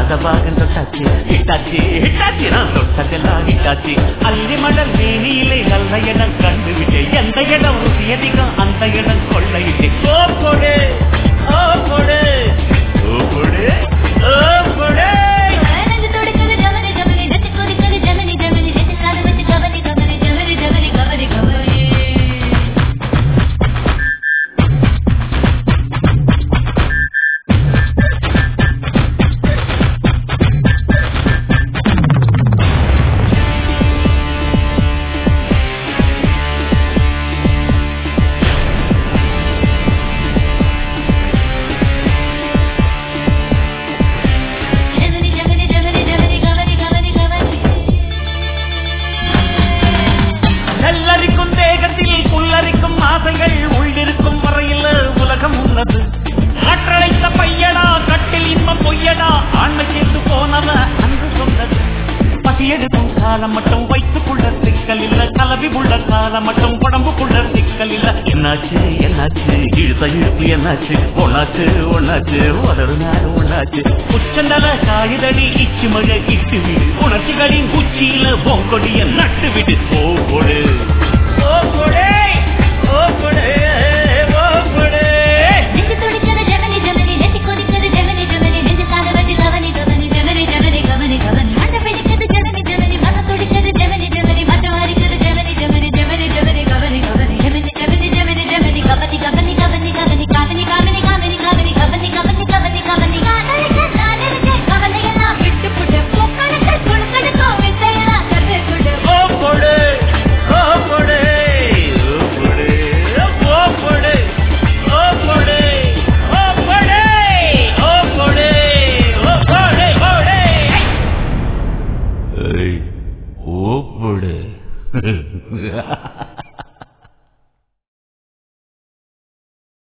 தொடாத பாகம் தொட்டாச்சு ஹிட்டாச்சு ஹிட்டாச்சு நான் தொட்டதெல்லாம் ஹிட்டாச்சு அள்ளி மடல் வேணியிலே நல்ல இடம் கண்டுவிட்டேன் எந்த இடம் ருசி அதிகம் அந்த இடம் கொள்ளையிட்டேன் ஓ கொடு ஓ கொடு ஓ கொடு ஓ கொடு நெஞ்சு துடிக்குது ஜமனி ஜமனி நெஞ்சு கொதிக்குது ஜமனி ஜமனி நெஞ்சு காது வச்சு கவனி கவனி ஜமனி ஜமனி கவனி கவனி ஜமனி ஜமனி ஜமனி ஜமனி கவனி கவனி கவனி நெல்லரிக்கும் தேகத்தில் புல்லரிக்கும் ஆசைகள் உள்ளிருக்கும் வரையில் உலகம் உள்ளது கற்றழைத்த பையடா கட்டில் இன்பம் பொய்யடா ஆண்மை சேர்த்து போனவ அன்று சொன்னது பசியெடுக்கும் காலம் மட்டும் வைத்துக்குள்ள சிக்கல் இல்ல கலவி உள்ள காலம் மட்டும் உடம்புக்குள்ள சிக்கல் இல்ல என்னாச்சு என்னாச்சு இழுத்த இழுப்பு என்னாச்சு ஒன்னாச்சு ஒன்னாச்சு ஒரு நாள் ஒன்னாச்சு உச்சந்தல காயுதடி இச்சு மழை இட்டு விடு உணர்ச்சிகளின் உச்சியில பொங்கொடிய நட்டு விடு போடு